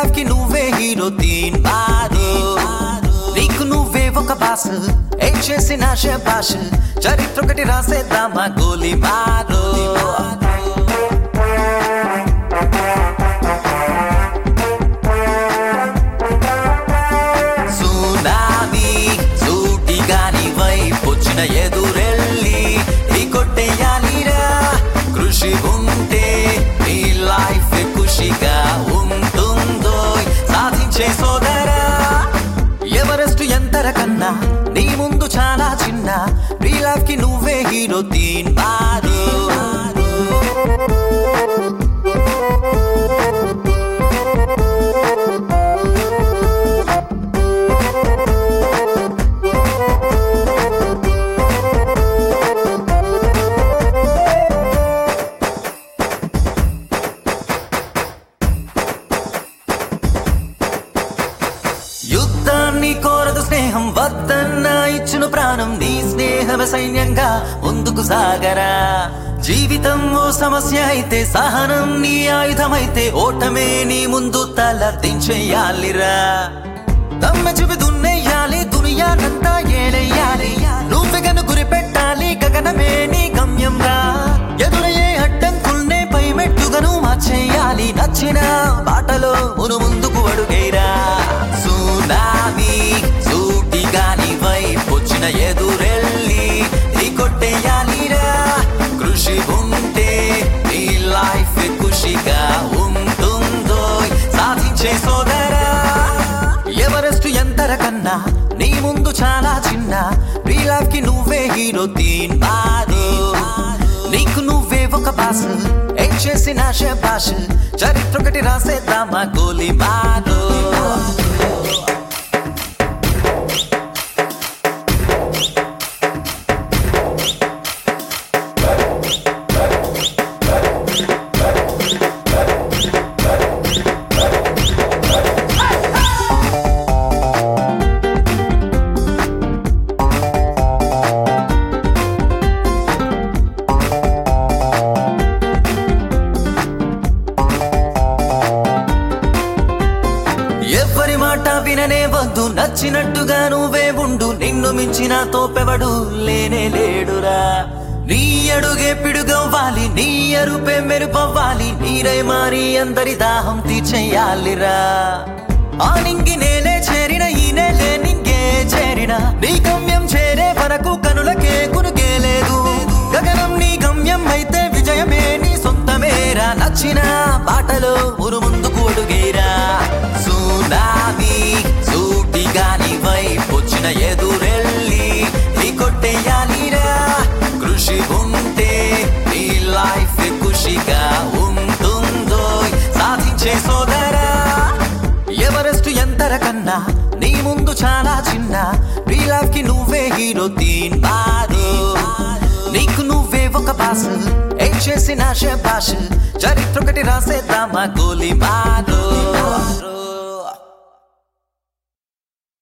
life కి నువ్వే hero తీన్ బారు నీకు నువ్వే ఒక బాస్ ఏం చేసిన శబాష్ చరిత్ర ఒకటి రాసేద్దామా గోలి మారు సునామీ సూటిగా నీ వైపు వచ్చిన ఎదురెళ్ళి ఈ కొట్టేయాలిరా కృషి ఉంటే నీ లైఫ్ ఖుషిగా ఉంటుందో సాధించే సోదరా ఎవరెస్ట్ ఎంతర కన్నా నీ ముందు చాలా చిన్న నీ లైఫ్ కి నువ్వే హీరో తీన్ బారు యుద్ధాన్ని కోరదు స్నేహం వద్దన్న ఇచ్చును ప్రాణం నీ స్నేహమ సైన్యంగా ముందుకు సాగరా జీవితం ఓ సమస్య అయితే సహనం నీ ఆయుధమైతే ఓటమే నీ ముందు తల దించెయ్యాలిరా దమ్మె చూపి దున్నేయాలి దునియానంతా ఏలెయ్యాలి నువ్వే గను గురి పెట్టాలి గగనమే నీ గమ్యం రా ఎదురయ్యే అడ్డంకుల్నే పై మెట్టుగను మార్చేయాలి నచ్చిన బాటలో మును ముందుకు అడుగేరా సునామీ సూటిగా నీ వైపు వచ్చిన ఎదురెళ్ళి నీ కొట్టేయాలిరా కృషి ఉంటే నీ లైఫ్ ఖుషిగా ఉంటుందో సాధించే సోదరా ఎవరెస్ట్ ఎంతర కన్నా నీ ముందు చాలా చిన్న నీ లైఫ్ కి నువ్వే హీరో తీన్ బారు నీకు నువ్వే ఒక బాస్ ఏం చేసిన శబాష్ చరిత్ర ఒకటి రాసేద్దామా గోలి మారు ఎవ్వరి మాట విననే వద్దు నచ్చినట్టుగా నువ్వే ఉండు నిన్ను మించిన తోపెవడు లేనే లేడురా నీ అడుగే పిడుగవ్వాలి నీ అరుపే మెరుపవ్వాలి నీరై మారి అందరి దాహం తీర్చేయాలిరా ఆ నింగి నేలే చేరిన ఈ నేలే నింగే చేరిన నీ గమ్యం చేరే వరకు కనులకే కునుకే లేదు గగనం నీ గమ్యం అయితే విజయమే నీ సొంతమేరా నచ్చిన బాటలో ఉరు ముందుకు అడుగేరా సునామీ సూటిగా నీ వైపు వచ్చిన ఎదురెళ్ళి నీ కొట్టేయాలిరా కృషి ఉంటే నీ లైఫ్ ఖుషిగా ఉంటుందో సాధించే సోదరా ఎవరెస్ట్ ఎంతర కన్నా నీ ముందు చాలా చిన్న నీ లైఫ్ కి నువ్వే హీరో తీన్ బారు నీకు నువ్వే ఒక బాస్ ఏం చేసిన శబాష్ చరిత్ర ఒకటి రాసేద్దామా గోలి మారు